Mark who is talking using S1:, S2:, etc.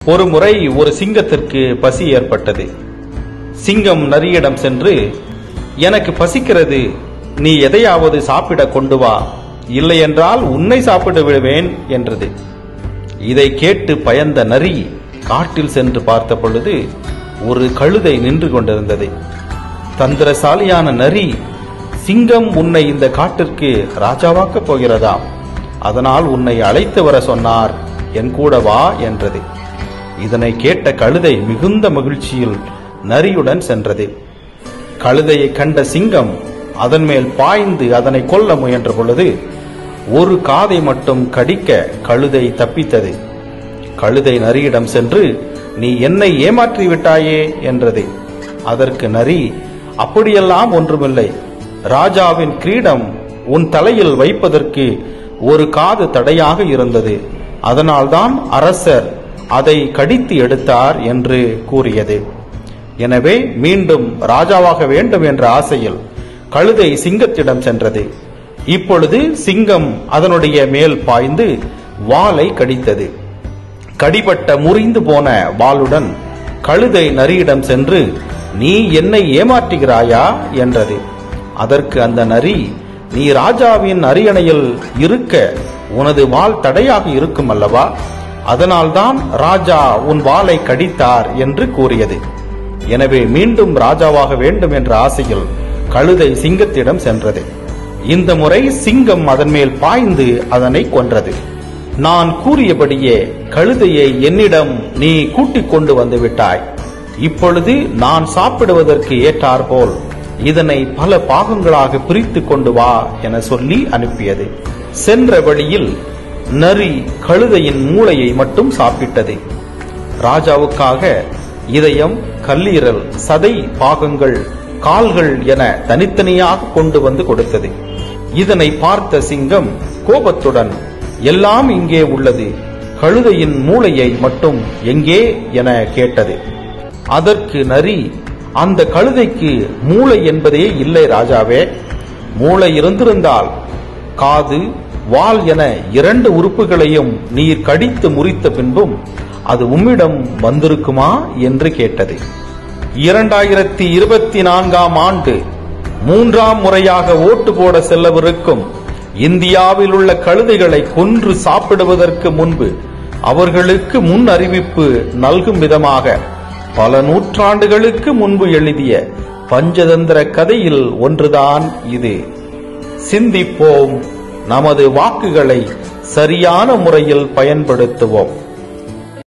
S1: ஒரு முறை ஒரு சிங்கத்திற்கு பசி ஏற்பட்டது சிங்கம் நரியிடம் சென்று எனக்கு பசிக்கிறது நீ எதையாவது சாப்பிட கொண்டு வா இல்லையென்றால் உன்னை சாப்பிட்டு விடுவேன் என்றது இதை கேட்டு பயந்த நரி காட்டில் சென்று பார்த்த பொழுது ஒரு கழுதை நின்று கொண்டிருந்தது தந்திரசாலியான நரி சிங்கம் உன்னை இந்த காட்டிற்கு ராஜாவாக்கப் போகிறதாம் அதனால் உன்னை அழைத்து வர சொன்னார் என் கூட வா என்றது இதனை கேட்ட கழுதை மிகுந்த மகிழ்ச்சியில் நரியுடன் சென்றது கழுதையை கண்ட சிங்கம் அதன் மேல் பாய்ந்து அதனை கொல்ல முயன்ற பொழுது ஒரு காதை மட்டும் கடிக்க கழுதை தப்பித்தது கழுதை நரியிடம் சென்று நீ என்னை ஏமாற்றி விட்டாயே என்றது அதற்கு நரி அப்படியெல்லாம் ஒன்றுமில்லை ராஜாவின் கிரீடம் உன் தலையில் வைப்பதற்கு ஒரு காது தடையாக இருந்தது அதனால்தான் அரசர் அதை கடித்து எடுத்தார் என்று கூறியது எனவே மீண்டும் ராஜாவாக வேண்டும் என்ற ஆசையில் கழுதை சிங்கத்திடம் சென்றது இப்பொழுது சிங்கம் அதனுடைய மேல் பாய்ந்து வாளை கடித்தது கடிபட்ட முறிந்து போன வாளுடன் கழுதை நரியிடம் சென்று நீ என்னை ஏமாற்றுகிறாயா என்றது அதற்கு அந்த நரி நீ ராஜாவின் அரியணையில் இருக்க உனது வாள் தடையாக இருக்கும் அல்லவா அதனால்தான் ராஜா உன் வாளை கடித்தார் என்று கூறியது எனவே மீண்டும் ராஜாவாக வேண்டும் என்ற ஆசையில் கழுதை சிங்கத்திடம் சென்றது இந்த முறை சிங்கம் அதன் மேல் பாய்ந்து அதனை கொன்றது நான் கூறியபடியே கழுதையை என்னிடம் நீ கூட்டிக் கொண்டு வந்து விட்டாய் இப்பொழுது நான் சாப்பிடுவதற்கு ஏற்றாற்போல் இதனை பல பாகங்களாக பிரித்து கொண்டு வா என சொல்லி அனுப்பியது சென்ற வழியில் நரி கழுதையின் மூளையை மட்டும் சாப்பிட்டது ராஜாவுக்காக இதயம் கல்லீரல் சதை பாகங்கள் கால்கள் என தனித்தனியாக கொண்டு வந்து கொடுத்தது இதனை பார்த்த சிங்கம் கோபத்துடன் எல்லாம் இங்கே உள்ளது கழுதையின் மூளையை மட்டும் எங்கே என கேட்டது அதற்கு நரி அந்த கழுதைக்கு மூளை என்பதே இல்லை ராஜாவே மூளை இருந்திருந்தால் காது வால் என இரண்டு உறுப்புகளையும் நீர் கடித்து முறித்த பின்பும் அது உம்மிடம் வந்திருக்குமா என்று கேட்டது இரண்டாயிரத்தி இருபத்தி நான்காம் ஆண்டு மூன்றாம் முறையாக ஓட்டு போட செல்லவிருக்கும் இந்தியாவில் உள்ள கழுதைகளை கொன்று சாப்பிடுவதற்கு முன்பு அவர்களுக்கு முன் அறிவிப்பு நல்கும் விதமாக பல நூற்றாண்டுகளுக்கு முன்பு எழுதிய பஞ்சதந்திர கதையில் ஒன்றுதான் இது சிந்திப்போம் நமது வாக்குகளை சரியான முறையில் பயன்படுத்துவோம்